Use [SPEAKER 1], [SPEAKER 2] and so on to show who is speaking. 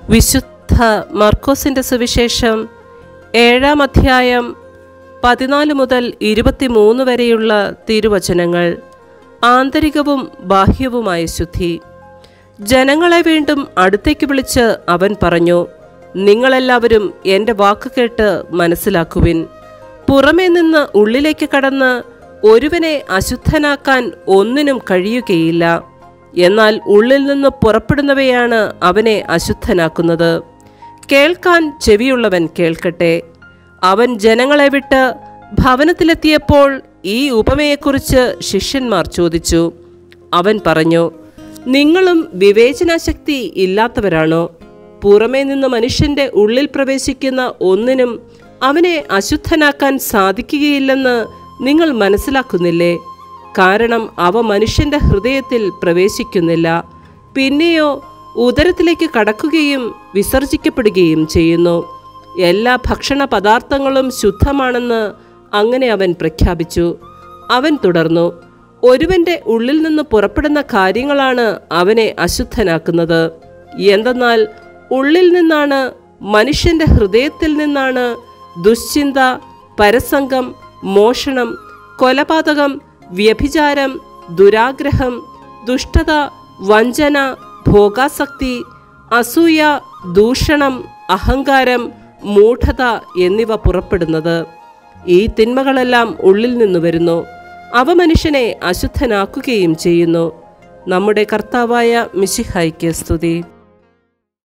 [SPEAKER 1] വിശുദ്ധ മർക്കോസിൻ്റെ സുവിശേഷം ഏഴാം അധ്യായം പതിനാല് മുതൽ ഇരുപത്തിമൂന്ന് വരെയുള്ള തിരുവചനങ്ങൾ ആന്തരികവും ബാഹ്യവുമായ ശുദ്ധി ജനങ്ങളെ വീണ്ടും അടുത്തേക്ക് വിളിച്ച് അവൻ പറഞ്ഞു നിങ്ങളെല്ലാവരും എൻ്റെ വാക്ക് കേട്ട് മനസ്സിലാക്കുവിൻ പുറമേ നിന്ന് ഉള്ളിലേക്ക് കടന്ന് ഒരുവനെ അശുദ്ധനാക്കാൻ ഒന്നിനും കഴിയുകയില്ല എന്നാൽ ഉള്ളിൽ നിന്ന് പുറപ്പെടുന്നവയാണ് അവനെ അശുദ്ധനാക്കുന്നത് കേൾക്കാൻ ചെവിയുള്ളവൻ കേൾക്കട്ടെ അവൻ ജനങ്ങളെ വിട്ട് ഭവനത്തിലെത്തിയപ്പോൾ ഈ ഉപമയെക്കുറിച്ച് ശിഷ്യന്മാർ ചോദിച്ചു അവൻ പറഞ്ഞു നിങ്ങളും വിവേചനാശക്തി ഇല്ലാത്തവരാണോ പുറമേ നിന്ന് മനുഷ്യന്റെ ഉള്ളിൽ പ്രവേശിക്കുന്ന ഒന്നിനും അവനെ അശുദ്ധനാക്കാൻ സാധിക്കുകയില്ലെന്ന് നിങ്ങൾ മനസ്സിലാക്കുന്നില്ലേ കാരണം അവ മനുഷ്യന്റെ ഹൃദയത്തിൽ പ്രവേശിക്കുന്നില്ല പിന്നെയോ ഉദരത്തിലേക്ക് കടക്കുകയും വിസർജിക്കപ്പെടുകയും ചെയ്യുന്നു എല്ലാ ഭക്ഷണ പദാർത്ഥങ്ങളും ശുദ്ധമാണെന്ന് അങ്ങനെ അവൻ പ്രഖ്യാപിച്ചു അവൻ തുടർന്നു ഒരുവന്റെ ഉള്ളിൽ നിന്ന് പുറപ്പെടുന്ന കാര്യങ്ങളാണ് അവനെ അശുദ്ധനാക്കുന്നത് എന്തെന്നാൽ ഉള്ളിൽ നിന്നാണ് മനുഷ്യന്റെ ഹൃദയത്തിൽ നിന്നാണ് ദുശ്ചിന്ത പരസംഗം മോഷണം കൊലപാതകം വ്യഭിചാരം ദുരാഗ്രഹം ദുഷ്ടത വഞ്ചന ഭോഗാസക്തി അസൂയ ദൂഷണം അഹങ്കാരം മൂഢത എന്നിവ പുറപ്പെടുന്നത് ഈ തിന്മകളെല്ലാം ഉള്ളിൽ നിന്ന് വരുന്നു അവ മനുഷ്യനെ അശുദ്ധനാക്കുകയും ചെയ്യുന്നു നമ്മുടെ കർത്താവായ മിശിഹായ്ക്ക് സ്തുതി